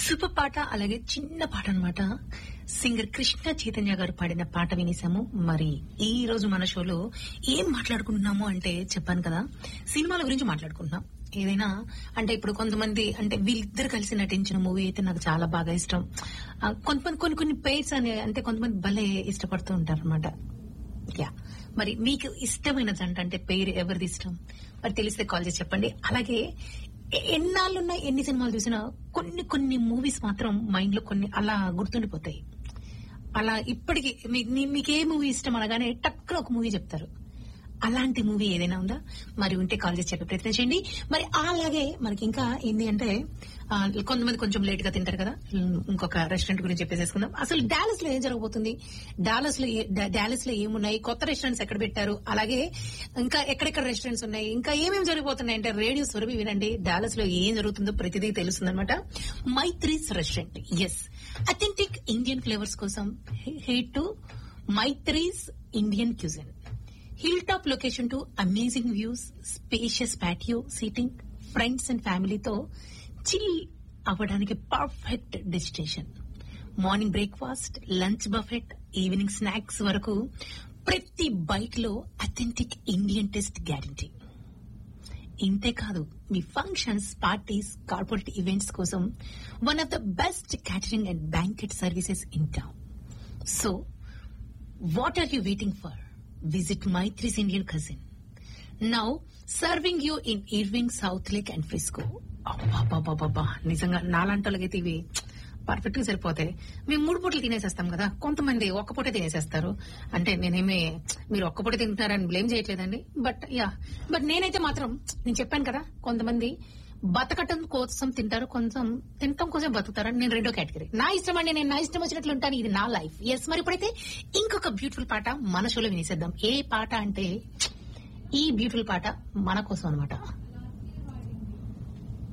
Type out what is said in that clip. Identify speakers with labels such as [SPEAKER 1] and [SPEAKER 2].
[SPEAKER 1] Super పాట అలాగే చిన్న పాట అన్నమాట సింగర్ కృష్ణ చైతన్య గారు పాడిన పాట వినేసాము మరి ఈ రోజు మన షోలో ఏం మాట్లాడుకుంటున్నాము అంటే చెప్పాను కదా సినిమాల గురించి మాట్లాడుకుంటున్నాం ఏదైనా అంటే ఇప్పుడు కొంతమంది అంటే వీళ్ళిద్దరు కలిసి నటించిన మూవీ అయితే నాకు చాలా బాగా ఇష్టం ఆ, కొంతమంది కొన్ని కొన్ని పేర్స్ అనే అంటే కొంతమంది భలే ఇష్టపడుతూ ఉంటారు అనమాట యా మరి మీకు ఇష్టమైన జంట అంటే పేరు ఎవరిది ఇష్టం మరి తెలిస్తే కాల్ చేసి చెప్పండి అలాగే ఎ- ఎన్నాళ్ళున్నా ఎన్ని సినిమాలు చూసినా కొన్ని కొన్ని మూవీస్ మాత్రం మైండ్ లో కొన్ని అలా గుర్తుండిపోతాయి అలా ఇప్పటికి మీ- మీ- మీకు ఏ మూవీ ఇష్టం అనగానే టక్కున ఒక మూవీ చెప్తారు అలాంటి మూవీ ఏదైనా ఉందా మరి ఉంటే కాల్ చేసి చెప్పే ప్రయత్నం చేయండి మరి అలాగే మనకి ఇంకా ఏంటి అంటే ఆ, కొంతమంది కొంచెం లేట్ గా తింటారు కదా ఉమ్, ఇంకొక రెస్టారెంట్ గురించి చెప్పేసేసుకుందాం అసలు డాలస్ లో ఏం జరగబోతుంది డాలస్ లో ఏ- డా- డాలస్ లో ఏమున్నాయి కొత్త రెస్టారెంట్స్ ఎక్కడ పెట్టారు అలాగే ఇంకా ఎక్కడెక్కడ రెస్టారెంట్స్ ఉన్నాయి ఇంకా ఏమేమి జరిగిపోతున్నాయి అంటే రేడియో స్వరూపి వినండి డాలస్ లో ఏం జరుగుతుందో ప్రతిదీ తెలుస్తుందన్నమాట Maithri's restaurant is authentic Indian flavours కోసం head to Maithri's Indian cuisine hill top location to amazing views spacious patio seating friends and ఫ్యామిలీతో చిల్ అవ్వడానికి perfect destination morning breakfast lunch buffet evening snacks వరకు ప్రతి బైక్ లో అథెంటిక్ ఇండియన్ టెస్ట్ గ్యారంటీ ఇంతే కాదు మీ functions parties corporate events కోసం one of the best catering and banquet services in town so What are you waiting for? Visit Maitri's Indian cousin. Now, serving you in Irving, South Lake and Frisco. అబ్బబ్బబ్బబ్బబ్బా నిజంగా నాలాంటోళ్ళకైతే ఇవి perfect గా సరిపోతాయి మేము మూడు పూటలు తినేసేస్తాం కదా కొంతమంది ఒక్క పూట తినేసేస్తారు అంటే నేనేమి మీరు ఒక్క పూట తింటున్నారని బ్లేమ్ చేయట్లేదండి బట్ యా బట్ నేనైతే మాత్రం నేను చెప్పాను కదా కొంతమంది బతకటం కోసం తింటారు కొంచెం తినటం కోసం బతుకుతారు నేను రెండో కేటగిరీ నా ఇష్టం అండి నేను నా ఇష్టం వచ్చినట్లు ఉంటాను ఇది నా లైఫ్ ఎస్ మరి ఇప్పుడైతే ఇంకొక బ్యూటిఫుల్ పాట మన షోలో వినేసేద్దాం ఏ పాట అంటే ఈ బ్యూటిఫుల్ పాట మన కోసం అనమాట